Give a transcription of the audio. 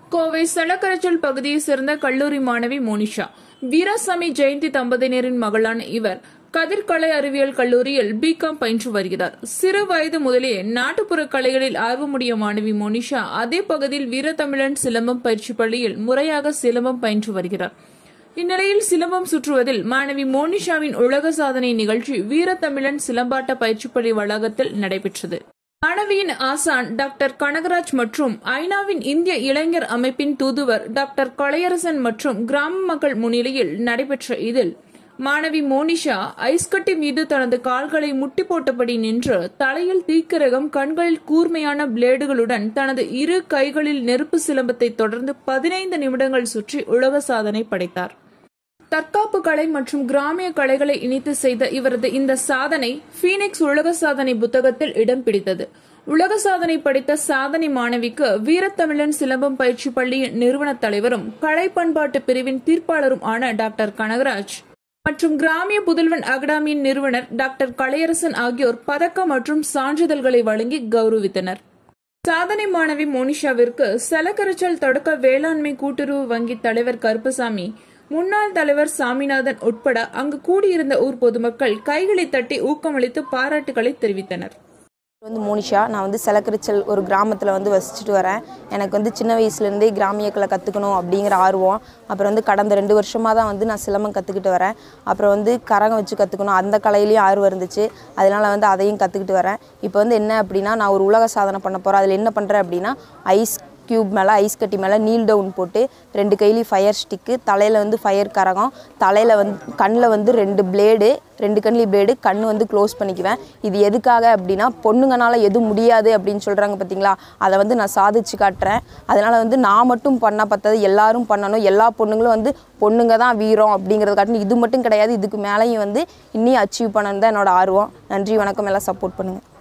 கோவை சலக்கரைச்சல் பகுதியைச் சேர்ந்த கல்லூரி மாணவி மோனிஷா வீராசாமி ஜெயந்தி தம்பதியினரின் மகளான இவர் கதிர்கலை அறிவியல் கல்லூரியில் பிகாம் பயின்று வருகிறார் சிறு வயது முதலே நாட்டுப்புற கலைகளில் ஆர்வமுடைய மாணவி மோனிஷா அதே பகுதியில் வீரத்தமிழன் சிலம்பம் பயிற்சி பள்ளியில் முறையாக சிலம்பம் பயின்று வருகிறார் இந்நிலையில் சிலம்பம் சுற்றுவதில் மாணவி மோனிஷாவின் உலக சாதனை நிகழ்ச்சி வீரத்தமிழன் சிலம்பாட்ட பயிற்சி பள்ளி வளாகத்தில் நடைபெற்றது மாணவியின் ஆசான் டாக்டர் கனகராஜ் மற்றும் ஐநாவின் இந்திய இளைஞர் அமைப்பின் தூதுவர் டாக்டர் கலையரசன் மற்றும் கிராம மக்கள் முன்னிலையில் நடைபெற்ற இதில் மாணவி மோனிஷா ஐஸ்கட்டி மீது தனது கால்களை முட்டி போட்டபடி நின்று தலையில் தீக்கிரகம் கண்களில் கூர்மையான பிளேடுகளுடன் தனது இரு கைகளில் நெருப்பு சிலம்பத்தை தொடர்ந்து பதினைந்து நிமிடங்கள் சுற்றி உலக சாதனை படைத்தார் தற்காப்பு கலை மற்றும் கிராமிய கலைகளை இணைத்து செய்த இவரது இந்த சாதனை பீனிக்ஸ் உலக சாதனை புத்தகத்தில் இடம் பிடித்தது உலக சாதனை படித்த சாதனை மாணவிக்கு வீரத்தமிழன் சிலம்பம் பயிற்சி பள்ளியின் நிறுவன தலைவரும் கலை பண்பாட்டு பிரிவின் தீர்ப்பாளரும் ஆன டாக்டர் கனகராஜ் மற்றும் கிராமிய புதல்வன் அகாடமியின் நிறுவனர் டாக்டர் கலையரசன் ஆகியோர் பதக்கம் மற்றும் சான்றிதழ்களை வழங்கி கௌரவித்தனர் சாதனை மாணவி மோனிஷாவிற்கு செலக்கரைச்சல் தொடக்க வேளாண்மை கூட்டுறவு வங்கி தலைவர் கருப்பசாமி முன்னாள் தலைவர் சாமிநாதன் உட்பட அங்கு கூடியிருந்த ஊர் பொதுமக்கள் கைகளை தட்டி ஊக்கமளித்து பாராட்டுகளை தெரிவித்தனர் வந்து மோனிஷா நான் வந்து செலக்கரிச்சல் ஒரு கிராமத்தில் வந்து வசிச்சுட்டு வரேன் எனக்கு வந்து சின்ன வயசுலேருந்தே கிராமிய கலை கற்றுக்கணும் அப்படிங்கிற ஆர்வம் அப்புறம் வந்து கடந்த ரெண்டு வருஷமாக தான் வந்து நான் சிலம்பம் கற்றுக்கிட்டு வரேன் அப்புறம் வந்து கரகம் வச்சு கற்றுக்கணும் அந்த கலையிலையும் ஆர்வம் இருந்துச்சு அதனால் வந்து அதையும் கற்றுக்கிட்டு வரேன் இப்போ வந்து என்ன அப்படின்னா நான் ஒரு உலக சாதனை பண்ண போகிறேன் அதில் என்ன பண்ணுறேன் அப்படின்னா ஐஸ் க்யூப் மேலே ஐஸ் கட்டி மேலே நீல் டவுன் போட்டு ரெண்டு கையிலையும் ஃபயர் ஸ்டிக்கு தலையில் வந்து ஃபயர் கரகம் தலையில் வந்து கண்ணில் வந்து ரெண்டு பிளேடு ரெண்டு கண்ணிலையும் பிளேடு கண் வந்து க்ளோஸ் பண்ணிக்குவேன் இது எதுக்காக அப்படின்னா பொண்ணுங்கனால எதுவும் முடியாது அப்படின்னு சொல்கிறாங்க பார்த்தீங்களா அதை வந்து நான் சாதிச்சு காட்டுறேன் அதனால் வந்து நான் மட்டும் பண்ண பார்த்தது எல்லாரும் பண்ணணும் எல்லா பொண்ணுங்களும் வந்து பொண்ணுங்க தான் வீரம் அப்படிங்கிறத காட்டணும் இது மட்டும் கிடையாது இதுக்கு மேலேயும் வந்து இன்னும் அச்சீவ் பண்ணணும் தான் என்னோட ஆர்வம் நன்றி வணக்கம் எல்லாம் சப்போர்ட் பண்ணுங்கள்